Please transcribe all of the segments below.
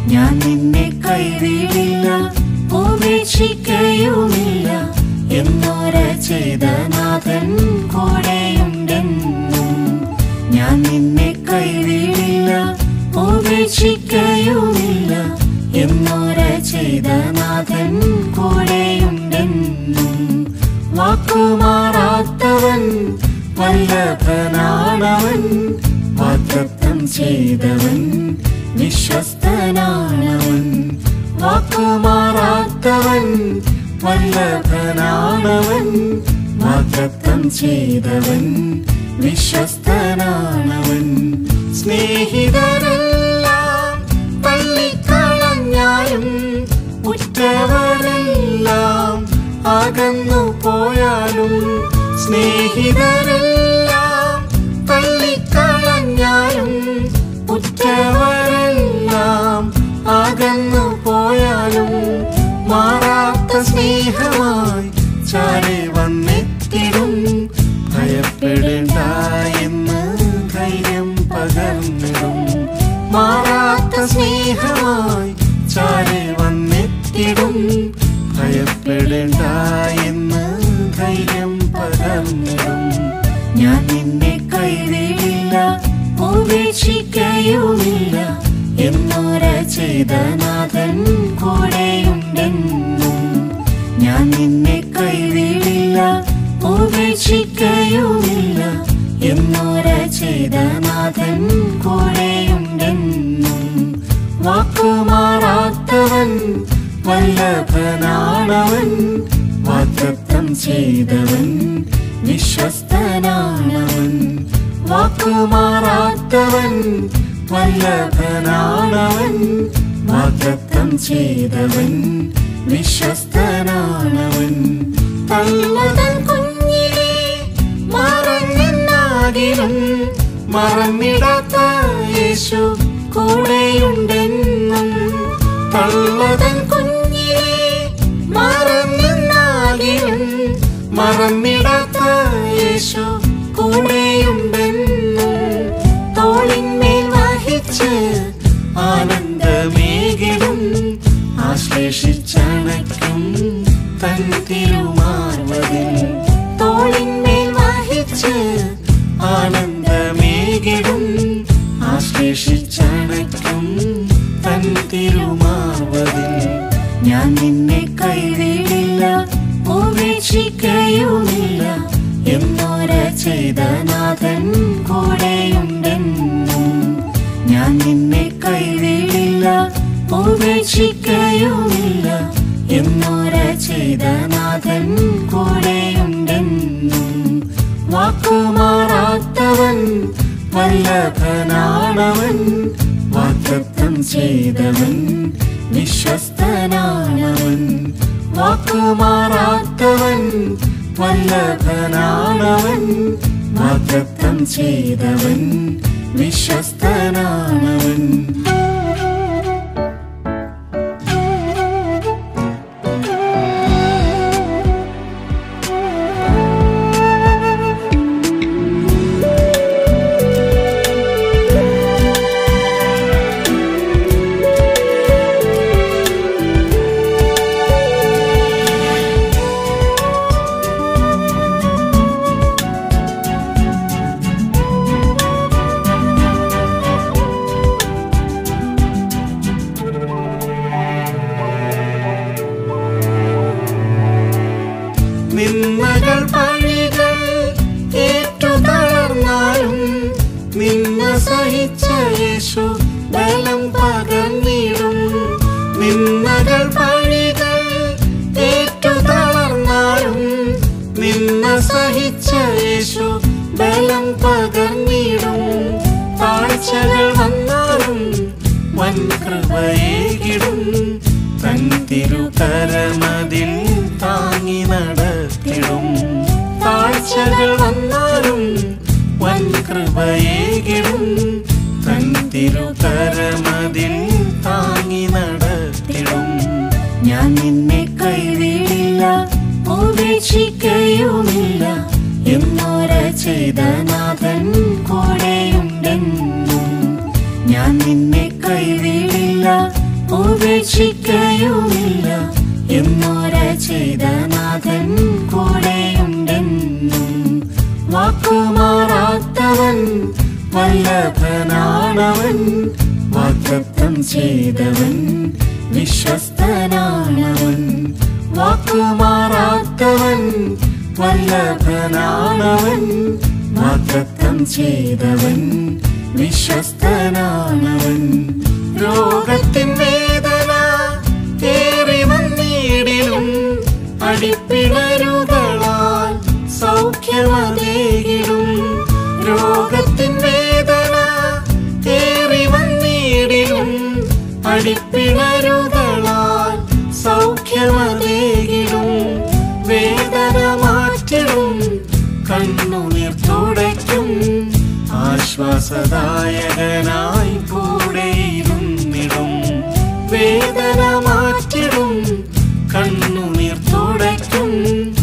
ഞാൻ നിന്നെ കൈവിടില്ല ഉപേക്ഷിക്കയുമില്ല എന്നോര ചെയ്ത നാഥൻ കൂടെയുണ്ടെന്നും ഞാൻ നിന്നെ കൈവിടില്ല ഉപേക്ഷിക്കയുമില്ല എന്നോര ചെയ്ത നാഥൻ കൂടെയുണ്ടെന്നും വാക്കുമാറാത്തവൻ വല്ലഭനാണവൻ വാഗ്ദത്തം ചെയ്തവൻ വിശ്വസ്തനാണവൻ വാക്കുമാറാത്തവൻ വല്ലഭനാണവൻ വാഗ്ദത്തം ചെയ്തവൻ വിശ്വസ്തനാണവൻ സ്നേഹിതരെല്ലാം തള്ളിക്കളഞ്ഞാലും ഉറ്റവരെല്ലാം അകന്നു പോയാലും സ്നേഹിതരെല്ലാം തള്ളിക്കളഞ്ഞാലും ഉറ്റവരെല്ലാം അകന്നു പോയാലും മാറാത്ത സ്നേഹമായി ചാരെ വന്നെത്തിടും ഭയപ്പെടേണ്ട എന്ന് ധൈര്യം പകർന്നിടും മാറാത്ത സ്നേഹമായി ചാരെ വന്നെത്തിടും ഭയപ്പെടേണ്ട എന്ന് ധൈര്യം പകർന്നിടും ഞാൻ നിന്നെ കൈവിടില്ല ഉപേക്ഷിക്കയുമില്ല എന്നോര ചെയ്ത നാഥൻ കൂടെയുണ്ടെന്നും ഞാൻ നിന്നെ കൈവിടില്ല ഉപേക്ഷിക്കയുമില്ല എന്നോര ചെയ്ത നാഥൻ കൂടെയുണ്ടെന്നും വാക്കുമാറാത്തവൻ വല്ലഭനാണവൻ വാഗ്ദത്തം ചെയ്തവൻ വിശ്വസ്തനാണവൻ വാക്കുമാറാത്തവൻ വല്ലഭനാണവൻ വാഗ്ദത്തം ചെയ്തവൻ വിശ്വസ്തനാണവൻ തള്ളതൻ കുഞ്ഞിനെ മറന്നെന്നാകിലും മറന്നിടാത്ത യേശു കൂടെയുണ്ടെന്നും തള്ളതൻ കുഞ്ഞിനെ മറന്നെന്നാകിലും മറന്നിടാത്ത യേശു കൂടെയുണ്ടെന്നും തോളിന്മേൽ വഹിച്ച് ആനന്ദമേകിടും ആശ്ലേഷിച്ചണയ്ക്കും തൻ തിരുമാർവതിൽ തോളിന്മേൽ വഹിച്ച് ആനന്ദമേകിടും ആശ്ലേഷിച്ചണയ്ക്കും തൻ തിരുമാർവതിൽ ഞാൻ നിന്നെ കൈവിടില്ല ഉപേക്ഷിക്കയുമില്ല എന്നോര ചെയ്ത നാഥൻ കൂടെയുണ്ടെന്നും ഞാൻ നിന്നെ കൈവിടില്ല ഉപേക്ഷിക്കയുമില്ല എന്നോര ചെയ്ത നാഥൻ കൂടെയുണ്ടെന്നും വാക്കുമാറാത്തവൻ വല്ലഭനാണവൻ വാഗ്ദത്തം ചെയ്തവൻ വിശ്വസ്തനാണവൻ വാക്കുമാറാത്തവൻ വല്ലഭനാണവൻ വാഗ്ദത്തം ചെയ്തവൻ വിശ്വസ്തനാണവൻ നിന്നകൾ പഴികൾ ഏറ്റു തളർന്നാലും നിന്ന സഹിച്ച യേശു ബലം പകർന്നിടും നിന്നകൾ പഴികൾ ഏറ്റു തളർന്നാലും നിന്ന സഹിച്ച യേശു ബലം പകർന്നിടും താഴ്ചകൾ വന്നാലും വൻ കൃപയേകിടും തൻ തിരുകരമതിൽ താങ്ങി നടത്തിടും താഴ്ചകൾ വന്നാലും വൻ കൃപയേകിടും തൻ തിരുകരമതിൽ താങ്ങി നടത്തിടും ഞാൻ നിന്നെ കൈവിടില്ല ഉപേക്ഷിക്കയുമില്ല എന്നോര ചെയ്ത നാഥൻ കൂടെയുണ്ടെന്നും ഞാൻ നിന്നെ കൈവിടില്ല ഉപേക്ഷിക്കയുമില്ല എന്നോര ചെയ്ത നാഥൻ കൂടെയുണ്ടെന്നും വാക്കുമാറാത്തവൻ വല്ലഭനാണവൻ വാഗ്ദത്തം ചെയ്തവൻ വിശ്വസ്തനാണവൻ വാക്കുമാറാത്തവൻ വല്ലഭനാണവൻ വാഗ്ദത്തം ചെയ്തവൻ വിശ്വസ്തനാണവൻ രോഗത്തിൻ വേദന ഏറി വന്നിടിലും അടിപ്പിണരുകളാൽ സൗഖ്യമതേകിടും രോഗത്തിൻ വേദന ഏറി വന്നിടിലും അടിപ്പിണരുകളാൽ സൗഖ്യമതേകിടും വേദന മാറ്റിടും കണ്ണുനീർ തുടയ്ക്കും ആശ്വാസദായകനായി കൂടെയിരുന്നിടും വേദന മാറ്റിടും കണ്ണുനീർ തുടയ്ക്കും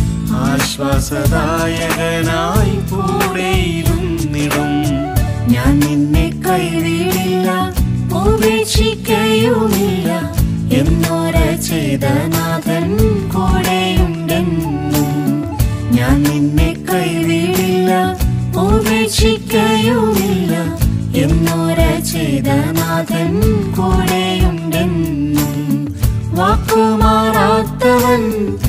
ആശ്വാസദായകനായി കൂടെയിരുന്നിടും ഞാൻ നിന്നെ കൈവിടില്ല ഉപേക്ഷിക്കയുമില്ല എന്നോര ചെയ്ത നാഥൻ കൂടെയുണ്ടെന്നും ഞാൻ നിന്നെ കൈവിടില്ല ഉപേക്ഷിക്കയുമില്ല എന്നോര ചെയ്ത നാഥൻ കൂടെയുണ്ടെന്നും വാക്കുമാറാത്തവൻ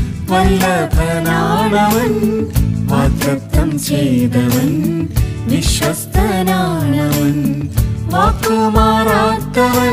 വല്ലഭനാണവൻ വാഗ്ദത്തം ചെയ്തവൻ വിശ്വസ്തനാണവൻ വാക്കുമാറാത്തവൻ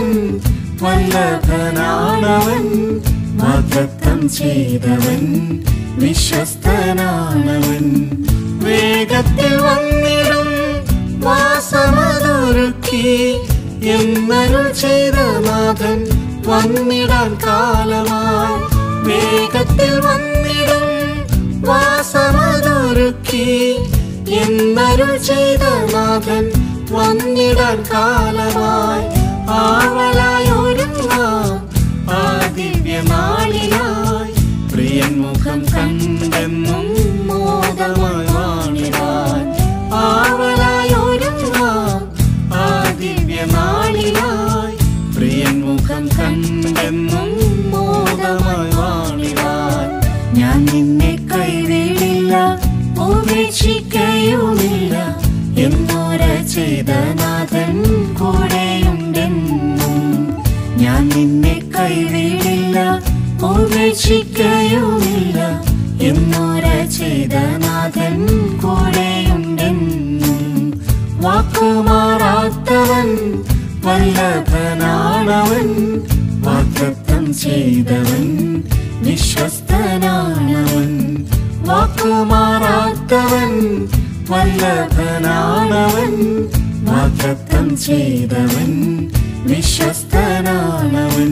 വല്ലഭനാണവൻ വാഗ്ദത്തം ചെയ്തവൻ വിശ്വസ്തനാണവൻ വേഗത്തിൽ വന്നിടും വാസമതൊരുക്കി എന്നരുൾ ചെയ്ത നാഥൻ വന്നിടാൻ കാലമായി വേഗത്തിൽ വന്നിടും വാസമതൊരുക്കി എന്നരുൾ ചെയ്ത നാഥൻ വന്നിടാൻ കാലമായി ആവലായി ഒരുങ്ങാം ആ ദിവ്യനാളിനായി പ്രിയൻ മുഖം കണ്ടെന്നും മോദമായി വാണിടാൻ ആവലായി ഒരുങ്ങാം ആ ദിവ്യനാളിനായി പ്രിയൻ മുഖം കണ്ടെന്നും മോദമായി വാണിടാൻ ഞാൻ നിന്നെ കൈവിടില്ല ഉപേക്ഷിക്കയുമില്ല എന്നോര ചെയ്ത നാഥൻ കൂടെയുണ്ടെന്നും ഞാൻ നിന്നെ കൈവിടില്ല ഉപേക്ഷിക്കയുമില്ല എന്നോര ചെയ്ത നാഥൻ കൂടെയുണ്ടെന്നും വാക്കുമാറാത്തവൻ വല്ലഭനാണവൻ വാഗ്ദത്തം ചെയ്തവൻ വിശ്വസ്തനാണവൻ വാക്കുമാറാത്തവൻ വല്ലഭനാണവൻ വാഗ്ദത്തം ചെയ്തവൻ വിശ്വസ്തനാണവൻ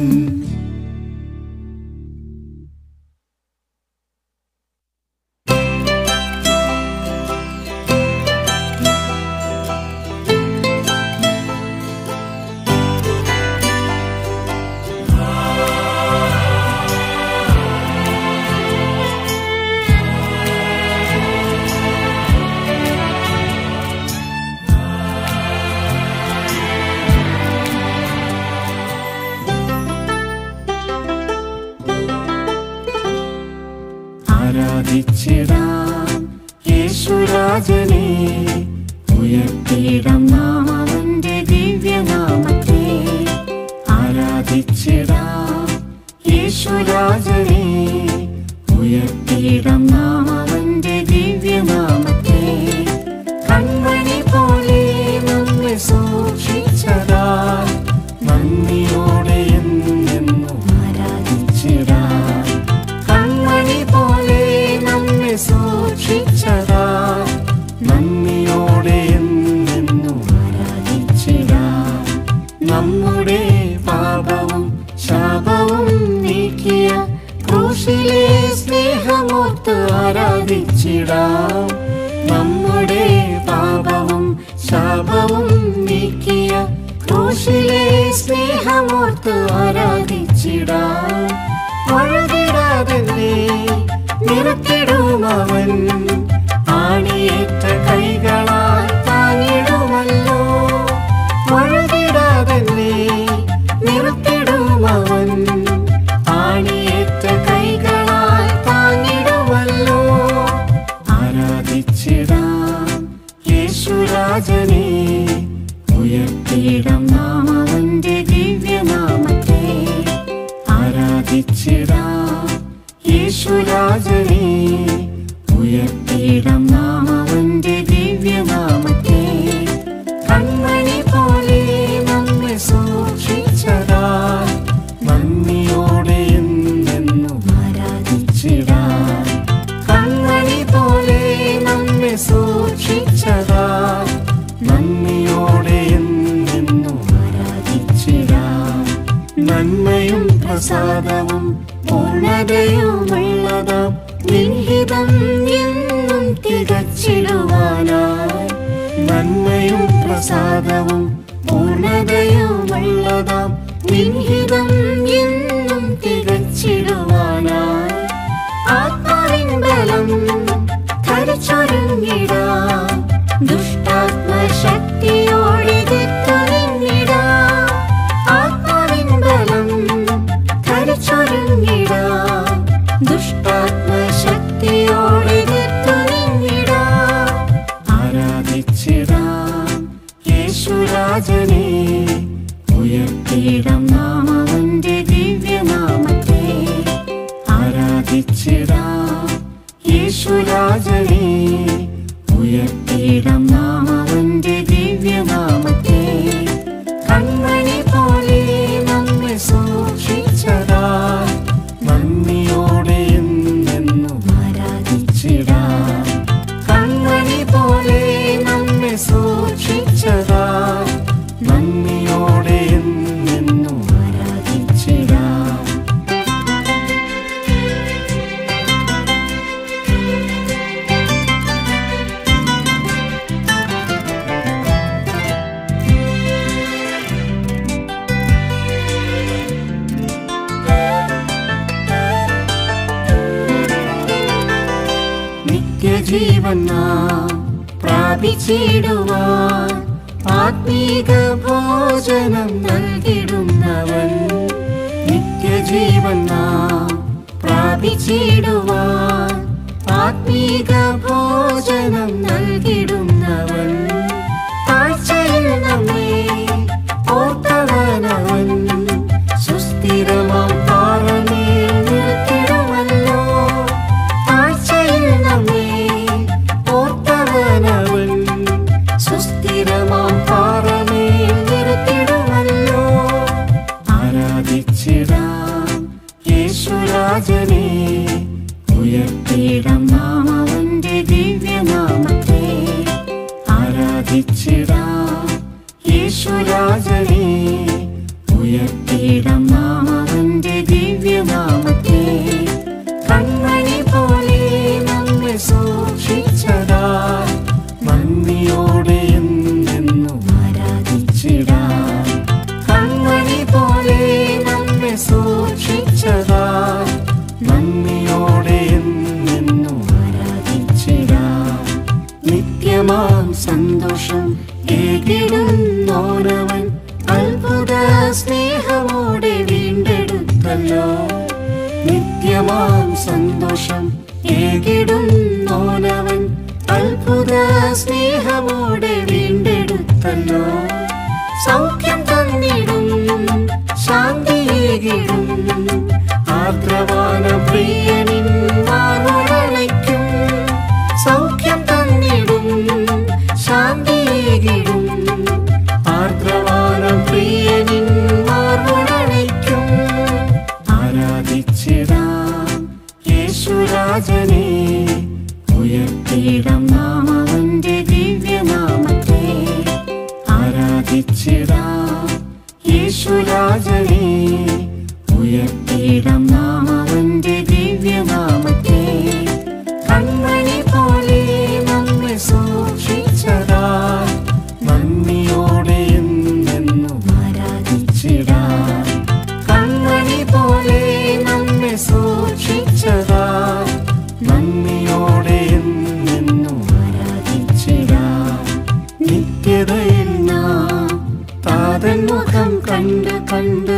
ആരാധിച്ചിടാം യേശുരാജനെ ഉയർത്തിയിടം നാം അവന്റെ ദിവ്യനാമത്തെ ആരാധിച്ചിടാം യേശുരാജനെ ഉയർത്തിയിടം നാം അവന്റെ ദിവ്യനാമത്തെ കൺമണി പോലെ നമ്മെ സൂക്ഷിച്ചതാ നന്ദിയോടെ എന്നെന്നും ആരാധിച്ചിടാം കൺമണി പോലെ നമ്മെ സൂക്ഷിച്ചതാ നന്ദിയോടെ എന്നെന്നും ആരാധിച്ചിടാം നമ്മുടെ പാപവും ശാപവും നീക്കിയ ക്രൂശിലെ സ്നേഹമോർത്ത് ആരാധിച്ചിടാം നമ്മുടെ പാപവും ശാപവും നീക്കിയ ക്രൂശിലെ സ്നേഹമോർത്ത് ആരാധിച്ചിടാം ഒഴുകിടാതെ നിറത്തിടുമവൻ ആണിയേറ്റ കൈകളാൽ താങ്ങിടുമല്ലോ ഒഴുകിടാതെ നിറത്തിടുമവൻ നാം അവന്റെ ദിവ്യനാമത്തെ ആരാധിച്ചിടാം യേശുരാജനെ ഉയർത്തിയിടം നാം അവന്റെ ദിവ്യനാമത്തെ കൺമണി പോലെ നമ്മെ സൂക്ഷിച്ചതാൽ നന്ദിയോടെ എന്നെന്നും ആരാധിച്ചിടാം കൺമണി പോലെ നമ്മെ സൂക്ഷിച്ചതാൽ നന്ദിയോടെ എന്നെന്നും ആരാധിച്ചിടാം നന്മയും പ്രസാദവും പൂർണ്ണതയുമുള്ളതാം നിഹിതം എന്നും തികച്ചിടുവാനായി നന്മയും പ്രസാദവും പൂർണ്ണതയുമുള്ളതാം നിഹിതം എന്നും തികച്ചിടുവാനായി ആത്മാവിൻ ബലം ധരിച്ചൊരുങ്ങിടാം ദുഷ്ടാത്മശക്തിയോടെ എതിർത്തുനിന്നിടാം ആത്മാവിൻ ബലം ധരിച്ചൊരുങ്ങിടാം ദുഷ്ടാത്മശക്തിയോടെ എതിർത്തുനിന്നിടാം ആരാധിച്ചിടാം യേശുരാജനെ ഉയർത്തിയിടം നാം അവന്റെ ദിവ്യനാമത്തെ ആരാധിച്ചിടാം യേശുരാജനെ ഉയർത്തിയിടം നാം അവന്റെ ദിവ്യനാമത്തെ കൺമണി പോലെ നമ്മെ സൂക്ഷിച്ചതാൽ നന്ദിയോടെ എന്നെന്നും ആരാധിച്ചിടാം കൺമണി പോലെ നമ്മെ സൂക്ഷിച്ചതാൽ നന്ദിയോടെ എന്നെന്നും ആരാധിച്ചിടാം നിത്യജീവൻ നാം പ്രാപിച്ചിടുവാൻ ആത്മീക ഭോജനം നൽകിടുന്നവൻ നിത്യജീവൻ നാം പ്രാപിച്ചിടുവാൻ ആത്മീക ഭോജനം നൽകിടുന്നവൻ താഴ്ചയിൽ നമ്മെ ഓർത്തവനവൻ സുസ്ഥിരമാം പാറമേൽ നിർത്തിടുമല്ലോ താഴ്ചയിൽ നമ്മെ ഓർത്തവനവൻ സുസ്ഥിരമാം പാറമേൽ നിർത്തിടുമല്ലോ ആരാധിച്ചിടാം യേശുരാജനെ ഉയർത്തിയിടം നാം അവന്റെ ദിവ്യനാമത്തെ ആരാധിച്ചിടാം യേശുരാജനെ ഉയർത്തിയിടം നാം അവന്റെ ദിവ്യനാമത്തെ കൺമണി പോലെ നമ്മെ സൂക്ഷിച്ചതാൽ നന്ദിയോടെ എന്നെന്നും ആരാധിച്ചിടാം കൺമണി പോലെ നമ്മെ സൂക്ഷിച്ചതാൽ നന്ദിയോടെ എന്നെന്നും ആരാധിച്ചിടാം നിത്യമാം സന്തോഷം ഏകിടുന്നോനവൻ അത്ഭുത സ്നേഹമോടെ വീണ്ടെടുത്തല്ലോ നിത്യമാം സന്തോഷം ഏകിടുന്നോനവൻ അത്ഭുത സ്നേഹമോടെ വീണ്ടെടുത്തല്ലോ സൗഖ്യം തന്നിടും ശാന്തിയേകിടും ആർദ്രവാന പ്രിയനിൻ മാറുകളയ്ക്കും സൗഖ്യം തന്നിടും ശാന്തിയേകിടും ആർദ്രവാന പ്രിയനിൻ മാറുകളയ്ക്കും ആരാധിച്ചിടാം യേശുരാജനെ ഉയർത്തിയിടം നാം അവന്റെ ദിവ്യനാമത്തെ ആരാധിച്ചിടാം യേശുരാജനെ ഉയർത്തിയിടം നാം അവന്റെ ദിവ്യനാമത്തെ കൺമണി പോലെ നമ്മെ സൂക്ഷിച്ചതാൽ നന്ദിയോടെ എന്നെന്നും ആരാധിച്ചിടാം കൺമണി പോലെ നമ്മെ സൂക്ഷിച്ചതാൽ നന്ദിയോടെ എന്നെന്നും ആരാധിച്ചിടാം നിത്യതയിൽ നാം താതൻ മുഖം കണ്ട് കണ്ട്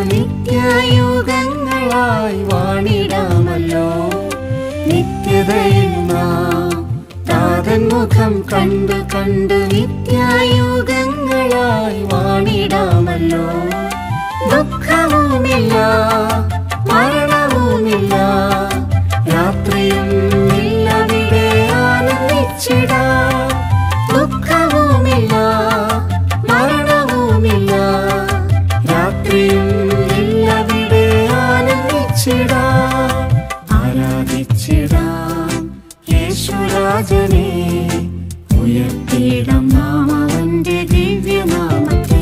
നിത്യയുഗങ്ങളായി വാണിടാമല്ലോ നിത്യതയിൽ നാം താതൻ തൻ മുഖം കണ്ടു കണ്ടു നിത്യായുഗങ്ങളായി വാണിടാമല്ലോ ദുഃഖവുമില്ല മരണവുമില്ല രാത്രിയും ഇല്ലവിടെ ആനന്ദിച്ചിടാം ദുഃഖവുമില്ല മരണവുമില്ല രാത്രിയും ഇല്ലവിടെ ആനന്ദിച്ചിടാം ആരാധിച്ചിടാം യേശുരാജനെ ഉയർത്തിയിടം നാം അവന്റെ ദിവ്യനാമത്തെ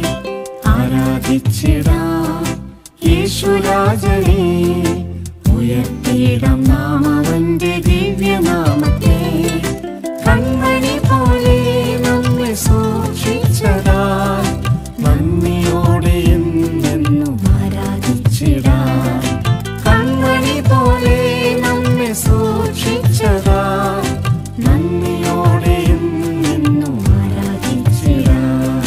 ആരാധിച്ചിടാം യേശുരാജനെ ഉയർത്തിയിടം നാം അവന്റെ ദിവ്യനാമത്തെ കൺമണി പോലെ നമ്മെ സൂക്ഷിച്ചതാൽ നന്ദിയോടെ എന്നെന്നും ആരാധിച്ചിടാം കൺമണി പോലെ നമ്മെ സൂക്ഷിച്ചതാൽ നന്ദിയോടെ എന്നെന്നും ആരാധിച്ചിടാം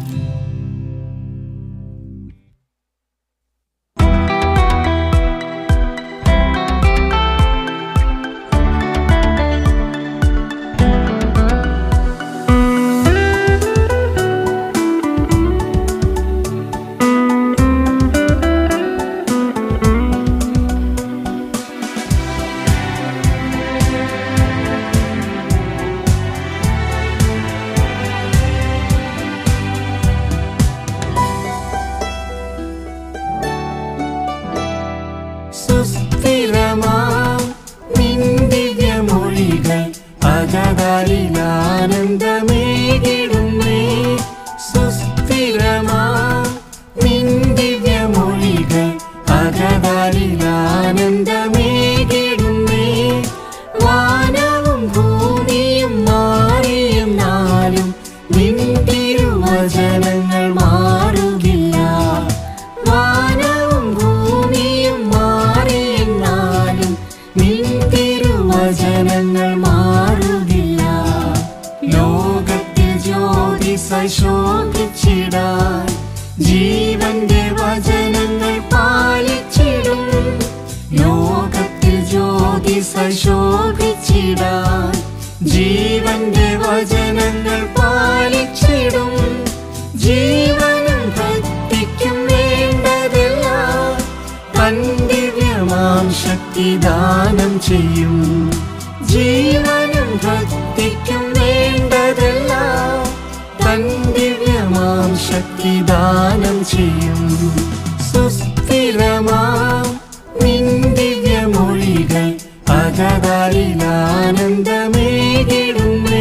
സുസ്ഥിരമാം നിൻ ദിവ്യമൊഴികൾ അകതാരിൽ ആനന്ദമേകിടുന്നേ സുസ്ഥിരമാം നിൻ ദിവ്യമൊഴികൾ അകതാരിൽ ആനന്ദമേകിടുന്നേ വാനവും ഭൂമിയും മാറിയും നാലും നിൻ തിരുവചനങ്ങൾ മാറുകില്ല വാനവും ഭൂമിയും മാറിയെന്നാലും നിൻ തിരുവചനങ്ങൾ മാറുകില്ല ലോകത്തിൽ ജ്യോതിസായി ശോഭിച്ചിടാൻ ജീവന്റെ വചനങ്ങൾ പാലിച്ചിടും ലോകത്തിൽ ജ്യോതിസായി ശോഭിച്ചിടാൻ ജീവന്റെ വചനങ്ങൾ പാലിച്ചിടും ജീവനും ഭക്തിക്കും വേണ്ടതെല്ലാം തൻ ദിവ്യമാം ശക്തി ദാനം ചെയ്യും ജീവനും ഭക്തിക്കും വേണ്ടതെല്ലാം തൻ ദിവ്യമാം ശക്തി ദാനം ചെയ്യും സുസ്ഥിരമാം നിൻ ദിവ്യമൊഴികൾ അകതാരിൽ ആനന്ദമേകിടുന്നേ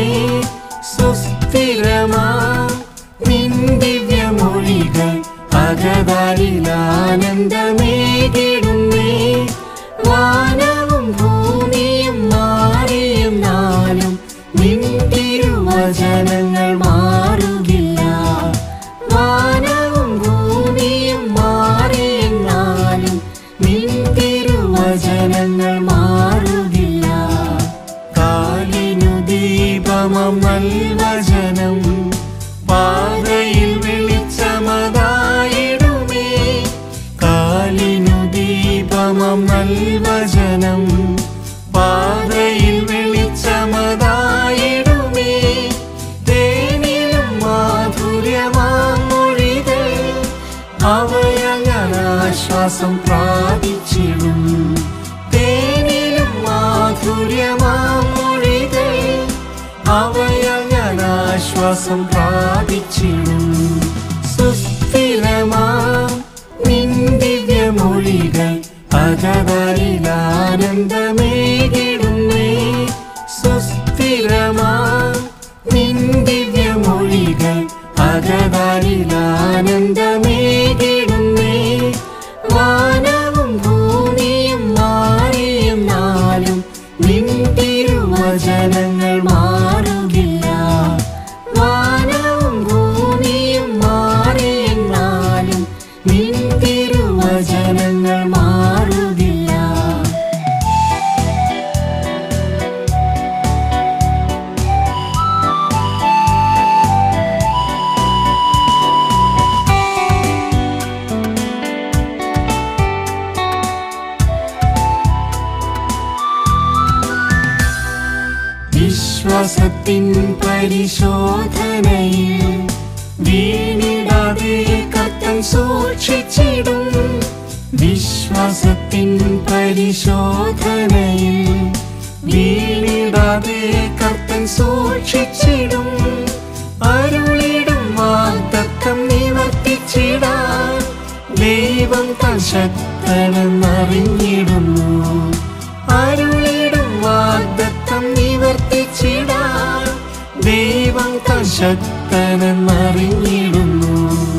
സുസ്ഥിരമാം നിൻ ദിവ്യമൊഴികൾ അകതാരിൽ ആനന്ദമേകിടുന്നേ വാനവും ഭൂമിയും മാറിയും നാലും നിൻ തിരുവചനങ്ങൾ മാറുകില്ല വാനവും ഭൂമിയും മാറിയെന്നാലും നിൻ തിരുവചനങ്ങൾ മാറുകില്ല കാലിനു ദീപമം നൽവചനം പാതയിൽ വെളിച്ചമതായിടുമേ കാലിനു ദീപമം നൽവചനം പാതയിൽ വെളിച്ചമതായിടുമേ തേനിലും മാധുര്യമാം മൊഴികൾ അവയങ്ങനാശ്വാസം പ്രാപിച്ചിടും തേനിലും മാധുര്യമാം മൊഴികൾ അവയങ്ങനാശ്വാസം പ്രാപിച്ചിടും സുസ്ഥിരമാം നിൻ ദിവ്യമൊഴികൾ അകതാരിൽ ആനന്ദമേകിടുന്നേ സുസ്ഥിരമാം നിൻ ദിവ്യമൊഴികൾ അകതാരിൽ ആനന്ദമേകിടുന്നേ വാനവും ഭൂമിയും മാറിയും നാലും നിൻ തിരുവചനങ്ങൾ മാറുകില്ല വാനവും ഭൂമിയും മാറിയെന്നാലും നിൻ തിരുവചനങ്ങൾ മാറുകില്ല വിശ്വാസത്തിൻ പരിശോധനയിൽ വീണിടാതെ കത്തൻ സൂക്ഷിച്ചിടും വിശ്വാസത്തിൻ പരിശോധനയിൽ വീണിടാതെ കത്തൻ സൂക്ഷിച്ചിടും അരുളിടും വാഗ്ദത്തം നിവർത്തിച്ചിടാൻ ദൈവം താൻ ശക്തനെന്നറിഞ്ഞിടുന്നു അരുളിടും വാഗ്ദത്തം നിവർത്തിച്ചിടാൻ ദൈവം താൻ ശക്തനെന്നറിഞ്ഞിടുന്നു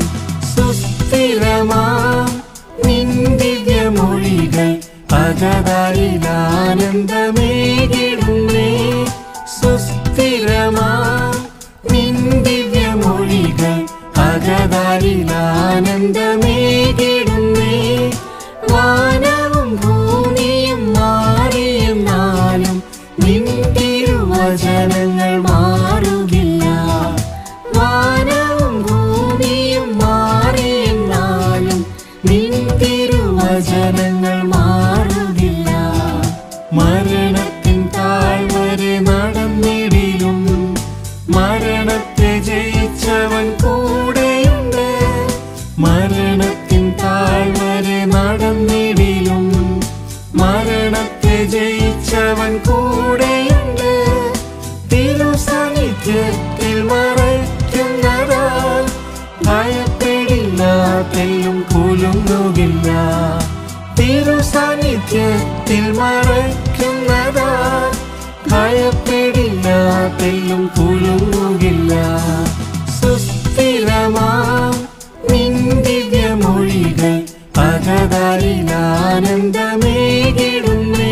സുസ്ഥിരമാം നിൻ ദിവ്യമൊഴികൾ അകതാരിൽ ആനന്ദമേകിടുന്നേ സുസ്ഥിരമാം നിൻ ദിവ്യമൊഴികൾ അകതാരിൽ ആനന്ദമേകിടുന്നേ വാനവും ഭൂമിയും മാറിയെന്നാലും നിൻ തിരുവചനങ്ങൾ മാറുകില്ല വാനവും ഭൂമിയും മാറിയെന്നാലും നിൻ തിരുവചനങ്ങൾ മാറുകില്ല മരണത്തിൻ താഴ്വരെ നടന്നിടിലും മരണത്തെ ജയിച്ചവൻ കൂടെയുണ്ട് മരണത്തിൻ താഴ്വരെ നടന്നിടിലും മരണത്തെ ജയിച്ചവൻ കൂടെയുണ്ട് തിരുസാന്നിധ്യത്തിൽ മറയ്ക്കുന്നതാൽ ഭയപ്പെടില്ല തെല്ലും കുലുങ്ങുകില്ല തിരുസാന്നിധ്യത്തിൽ മറയ്ക്കുന്നതാൽ ഭയപ്പെടില്ല തെല്ലും കുലുങ്ങുകില്ല സുസ്ഥിരമാം നിൻ ദിവ്യമൊഴികൾ അകതാരിൽ ആനന്ദമേകിടുന്നേ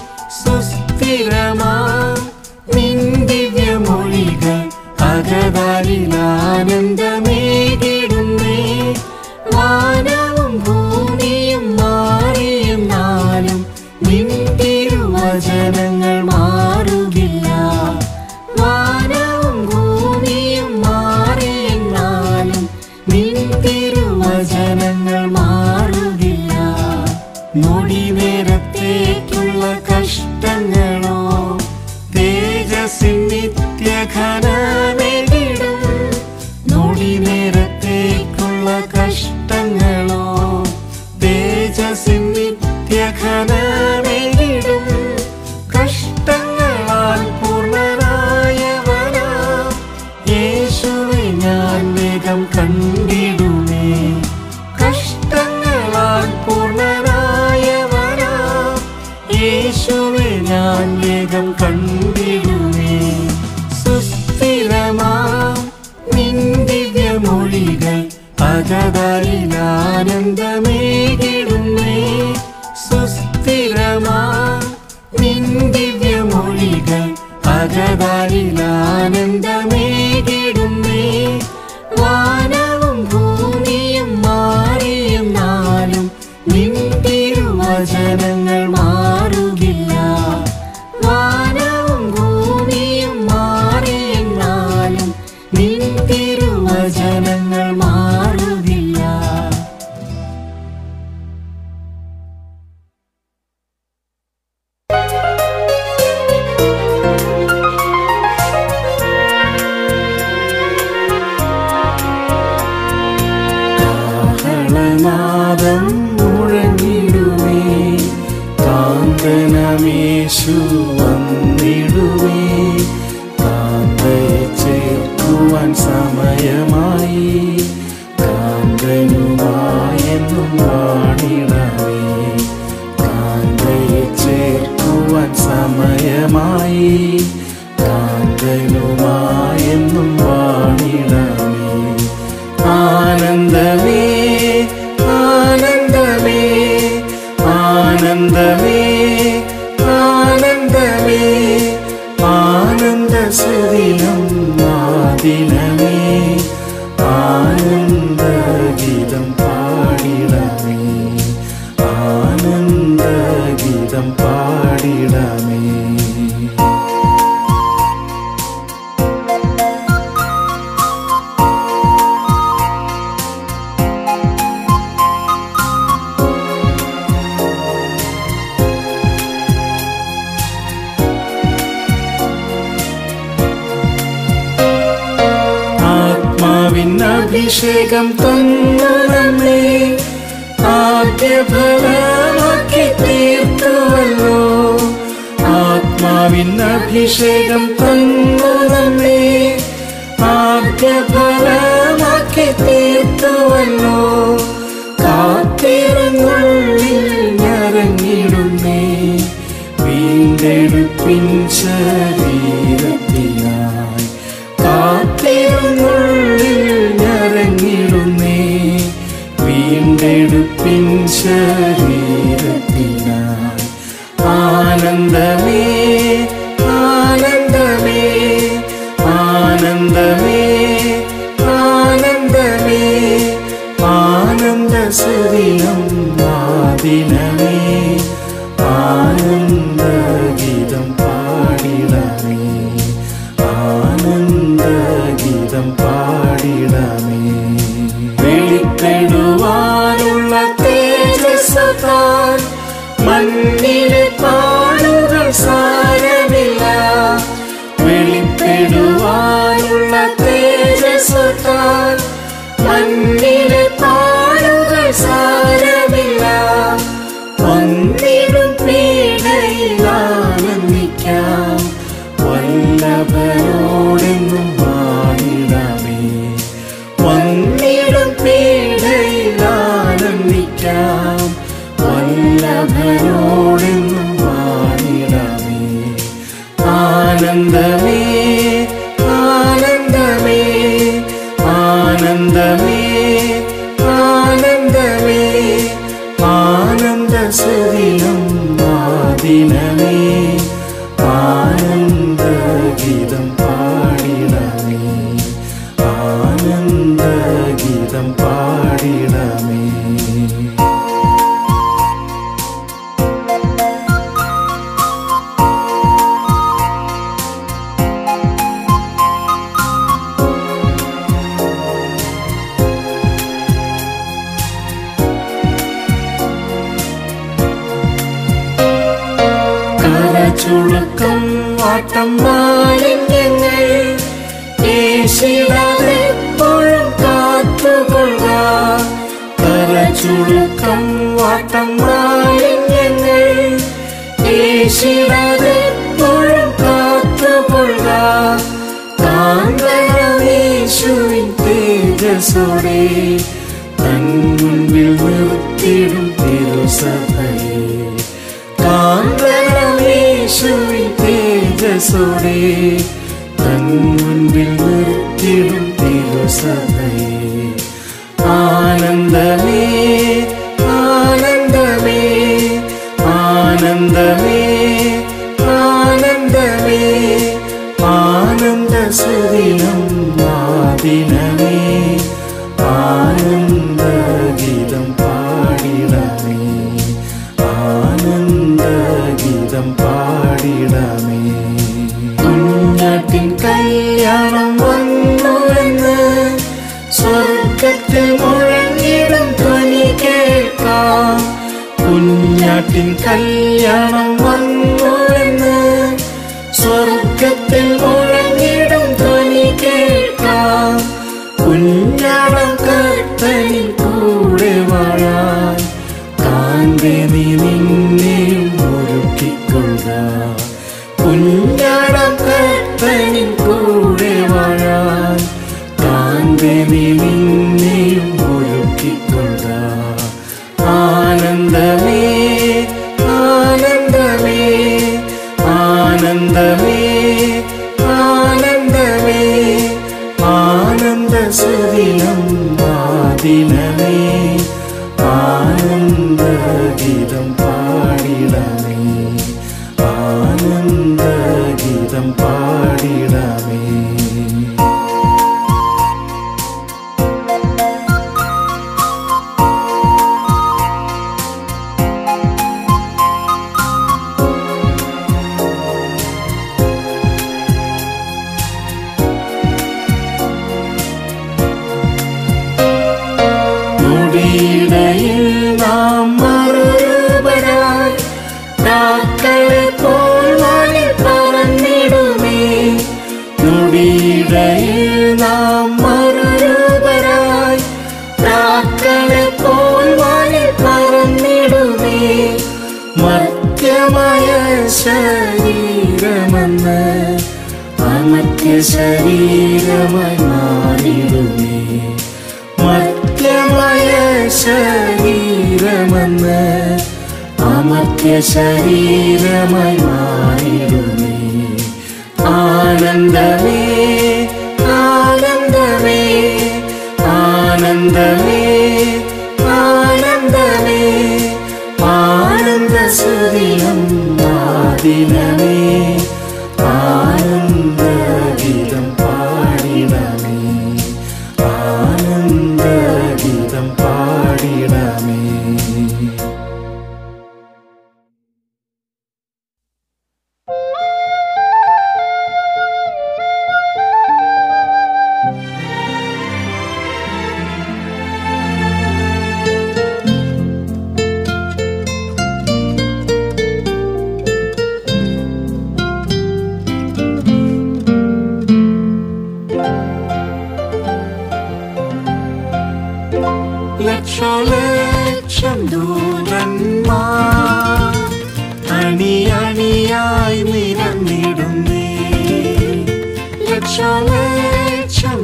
സുസ്ഥിരമാം നിൻ ദിവ്യമൊഴികൾ അകതാരിൽ ആനന്ദമേകിടുന്നേ വാനവും ഭൂമിയും മാറിയെന്നാലും നിൻ തിരുവചനങ്ങൾ മാറുകില്ല വാനവും ഭൂമിയും മാറിയെന്നാലും നിൻ തിരുവചനങ്ങൾ മാറുകില്ല നൊടി നേരത്തേക്കുള്ള കഷ്ടങ്ങളോ തേജസ്സിൻ നിത്യഘനമേകിടും നൊടി നേരത്തേക്കുള്ള കഷ്ടങ്ങളോ തേജസ്സിൻ നിത്യഘനമേകിടും കഷ്ടങ്ങളാൽ പൂർണ്ണനായവനാ യേശുവെ ഞാൻ വേഗം കണ്ടിടുമേ കഷ്ടങ്ങളാൽ പൂർണ്ണനായവനാ യേശുവെ ഞാൻ വേഗം കണ്ടിടുമേ സുസ്ഥിരമാം നിൻ ദിവ്യമൊഴികൾ അകതാരിൽ ആനന്ദമേകിടുന്നേ സുസ്ഥിരമാം നിൻ ദിവ്യമൊഴികൾ അകതാരിൽ ആനന്ദമേകിടുന്നേ വാനവും ഭൂമിയും മാറിയെന്നാലും നിൻ തിരുവചനങ്ങൾ മാറുകില്ല വാനവും ഭൂമിയും മാറിയെന്നാലും നിൻ തിരുവചനങ്ങൾ മാറുകില്ല കാഹളനാദം മുഴങ്ങിടുവേ കാന്തനമേശു വന്നിടുവേ കാന്തയെ ചേർക്കുവാൻ സമയമായി കാന്തനുമായെന്നും വാണിടവേ കാന്തയെ ചേർക്കുവാൻ സമയമായി കാന്തനുമായെന്നും വാണിടവേ ആനന്ദമേ ആനന്ദമേ ആനന്ദമേ ആനന്ദമേ അഭിഷേകം തന്നു നമ്മെ ആദ്യഫലമാക്കി തീർത്തുവല്ലോ ആത്മാവിൻ അഭിഷേകം തന്നു നമ്മെ ആദ്യഫലമാക്കി തീർത്തുവല്ലോ കാത്തിരുന്നുള്ളിൽ ഞരങ്ങിടുന്നേ വീണ്ടെടുപ്പിൻ ശരീരത്തിനായി കാത്തിരുന്നുള്ളിൽ ഞരങ്ങിടുന്നേ വീണ്ടെടുപ്പിൻ ശരീരത്തിനായി ആനന്ദമേ ആനന്ദമേ ആനന്ദമേ ആനന്ദമേ ആനന്ദ സുദിനം ആദിനമേ ആനന്ദഗീതം പാടിടമേ ആനന്ദഗീതം പാടിടമേ വെളിപ്പെടുവാനുള്ള തേജസ്സാൻ മണ്ണിലെ പാടുകൾ സാരമില്ല വെളിപ്പെടുവാനുള്ള തേജസ്സാൻ മണ്ണിലെ പാടുകൾ സാരമില്ല വന്നിടും പീഡയിൽ ആനന്ദിക്കാം വല്ലഭരോടെന്നും പാടിടമേ വന്നിടും പീഡയിൽ ആനന്ദിക്കാം വല്ലഭരോടെന്നും പാടിടമേ ആനന്ദമേ ആനന്ദമേ ആനന്ദമേ ആനന്ദമേ ആനന്ദ സുദിനം ആദിനമേ ആനന്ദഗീതം പാടിടമേ ആനന്ദഗീതം പാടിടമേ കരചുളുക്കം വാട്ടം മാലിന്യങ്ങൾ ഏശിടാതെപ്പോഴും കാത്തുകൊള്ളുക കരചുളുക്കം വാട്ടം മാലിന്യങ്ങൾ ഏശിടാതെപ്പോഴും കാത്തുകൊള്ളുക കാന്തരമേശുവിൻ തേജസ്സോടെ തൻ മുൻപിൽ നിർത്തിടും തിരുസഭയെ കാന്തരമേശുവിൻ തേജസ്സോടെ തൻ മുൻപിൽ നിർത്തിടും തിരുസഭയെ ആനന്ദമേ ആനന്ദമേ ആനന്ദമേ ആനന്ദമേ ആനന്ദ സുദിനം ആദിനമേ ആനന്ദഗീതം പാടിടമേ ആനന്ദഗീതം പാടിടമേ കുഞ്ഞാട്ടിൻ കല്യാണം വന്നുവെന്ന് സ്വർഗത്തിൽ മുഴങ്ങിടും ധ്വനി കേൾക്കാം കുഞ്ഞാട്ടിൻ കല്യാണം വന്നുവെന്ന് സ്വർഗത്തിൽ മുഴങ്ങിടും ധ്വനി കേൾക്കാം കുഞ്ഞാടം കർത്തനിൽ കൂടെ വാഴാൻ കാന്തേ നീ നിന്നെയും ഒരുക്കിക്കൊള്ളുക കുഞ്ഞാടം കർത്തനിൽ കൂടെ വാഴാൻ കാന്തേ നീ നിന്നെയും ഒരുക്കിക്കൊള്ളുക ആനന്ദമേ ആനന്ദമേ ആനന്ദമേ ആനന്ദമേ ആനന്ദ സുദിനം ആദിനമേ ആനന്ദഗീതം പാടിടമേ ആനന്ദഗീതം പാടിടമേ മുടിയിടയിൽ നാം മറുരൂപരായി കാക്കളെ പോൽ വാനിൽ പറന്നിടുമേ മുടിയിടയിൽ നാം മറുരൂപരായി ശരീരമെന്ന് അമർത്യ ശരീരമായി മാറിടുമേ മർത്യമായ ശരീരമെന്ന് അമർത്യ ശരീരമായി മാറിടുമേ ആനന്ദമേ ആനന്ദമേ ആനന്ദമേ ആനന്ദമേ ആനന്ദസുതിയം ആദിനമേ ആനന്ദഗീതം പാടിടമേ ആനന്ദഗീതം പാടിടമേ ലക്ഷലക്ഷം ദൂതന്മാർ അണിയണിയായി നിരന്നിടുന്നേ ലക്ഷലക്ഷം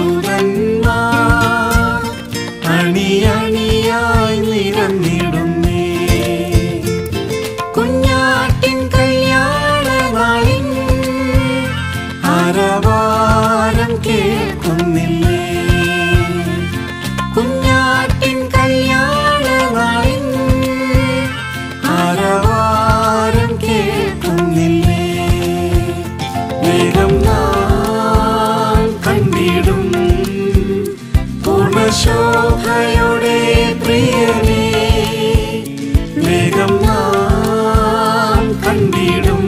ദൂതന്മാർ അണിയണിയായി നിരന്നിടുന്നേ കുഞ്ഞാട്ടിൻ കല്യാണ നാളിൻ ആരവാരം കേൾക്കുന്നില്ലേ കുഞ്ഞാട്ടിൻ കല്യാണ നാളിൻ ആരവാരം കേൾക്കുന്നില്ലേ വേഗം നാം കണ്ടിടും പൂർണ്ണശോഭയുടെ പ്രിയനേ വേഗം നാം കണ്ടിടും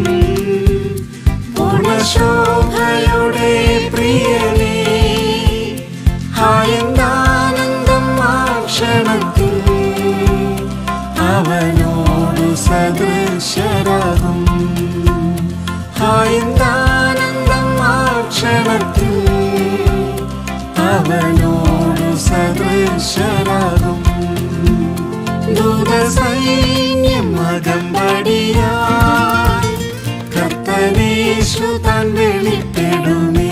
പൂർണ്ണശോഭയുടെ പ്രിയനേ ഹായന്താനന്ദം ആ ക്ഷണത്തിൽ അവനോടു സദൃശരാകും ഹായന്താനന്ദം ആ ക്ഷണത്തിൽ അവനോടു സദൃശരാകും ദൂതസൈന്യം അകമ്പടിയായി കർത്തനേശു താൻ വെളിപ്പെടുമേ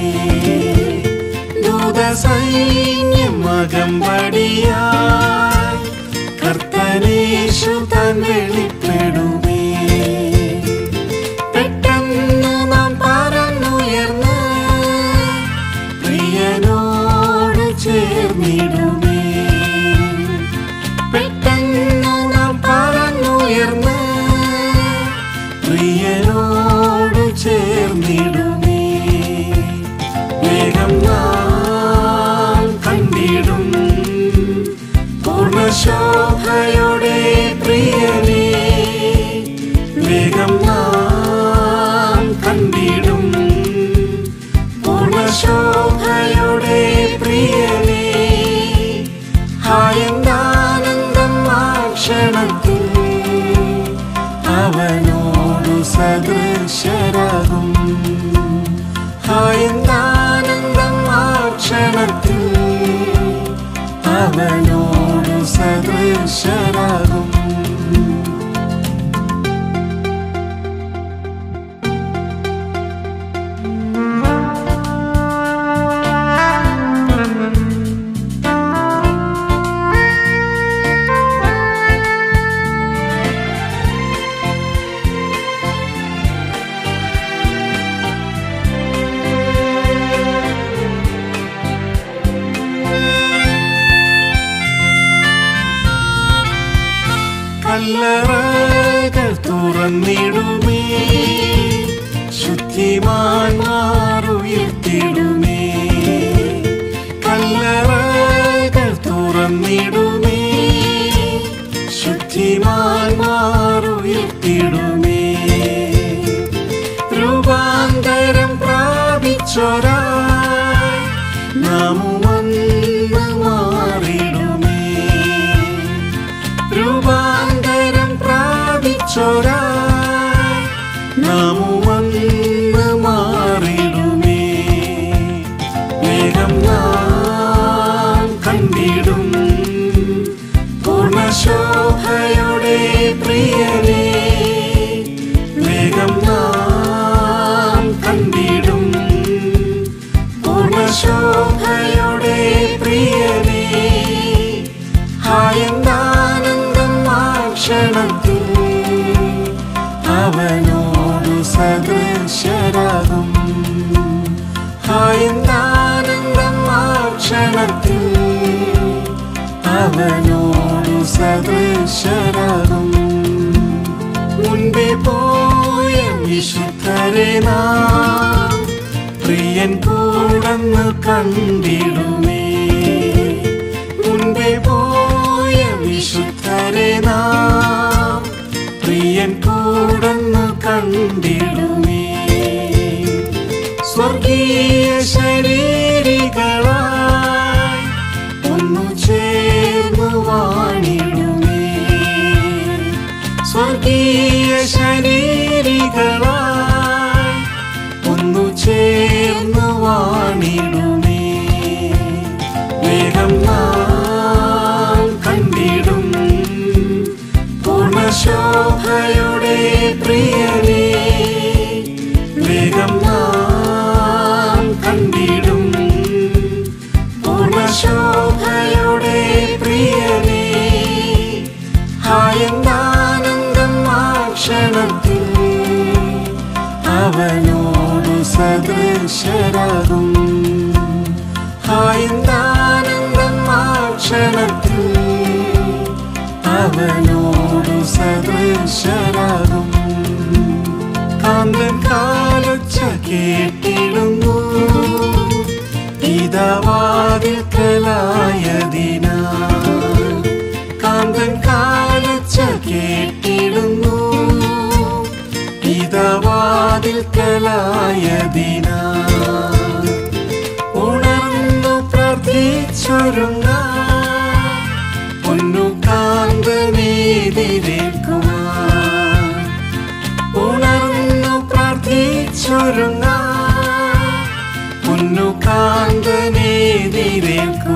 ദൂതസൈന്യം അകമ്പടിയായി കർത്തനേശു താൻ വെളിപ്പെടുമേ പെട്ടെന്ന് നാം പറന്നുയർന്ന് പ്രിയനോട് ചേർന്നിടുമേ പെട്ടെന്ന് നാം പറന്നുയർന്ന് പ്രിയനോട് ചേർന്നിടുമേ വേഗം നാം കണ്ടിടും പൂർണ്ണശോഭയുടെ പ്രിയനേ വേഗം നാം കണ്ടിടും പൂർണ്ണശോഭയുടെ പ്രിയനേ ഹായന്താനന്ദം ആ ക്ഷണത്തിൽ അവനോടു സദൃശരാകും ഹായന്താനന്ദം ആ ക്ഷണത്തിൽ അവനോടു സദൃശരാകും കല്ലറകൾ തുറന്നിടുമേ ശുദ്ധിമാൻമാറുയർത്തിടുമേ കല്ലറകൾ തുറന്നിടുമേ ശുദ്ധിമാൻമാറുയർത്തിടുമേ രൂപാന്തരം പ്രാപിച്ചൊരായി നാമുവന്ന് മാറിടുമേ രൂപാന്തരം പ്രാപിച്ചൊരായി നാമുവന്ന് മാറിടുമേ വേഗം നാം കണ്ടിടും പൂർണ്ണശോഭയുടെ പ്രിയനേ വേഗം ക്ഷണത്തിൽ അവനോടു സദൃശരാകും ഹായന്താനന്ദം ആ ക്ഷണത്തിൽ അവനോടു സദൃശരാകും മുൻപേ പോയ വിശുദ്ധരെ നാം പ്രിയൻ കൂടന്ന് കണ്ടിടുമേ മുൻപേ പോയ വിശുദ്ധരെ നാം പ്രിയൻ കൂടന്ന് കണ്ടിടുമേ സ്വർഗീയ ശരീരികളായി ഒന്നു ചേർന്നു വാണിടുമേ സ്വർഗീയ ശരീരികളായി ഒന്നു ചേർന്നു വാണിടുമേ വേഗം നാം കണ്ടിടും പൂർണ്ണശോഭയുടെ പ്രിയനേ വേഗം നാം കണ്ടിടും പൂർണ്ണശോഭയുടെ പ്രിയനേ ഹായന്താനന്ദം ആ ക്ഷണത്തിൽ അവനോടു സദൃശരാകും ഹായന്താനന്ദം ആ ക്ഷണത്തിൽ അവനോടു സദൃശരാകും കാന്തൻ കാലൊച്ച കേട്ടിടുന്നു ഇതവാതിൽക്കലായതിനാ കാന്തൻ കാലൊച്ച കേട്ടിടുന്നു ഇതവാതിൽക്കലായതിനാ ഉണർന്നു പ്രാർത്ഥിച്ചൊരുങ്ങ പൊന്നു കാന്തനേതിരേൽക്കുവാൻ ഉണർന്നു പ്രാർത്ഥിച്ചൊരുങ്ങ പൊന്നു കാന്തനേതിരേൽക്കുവാൻ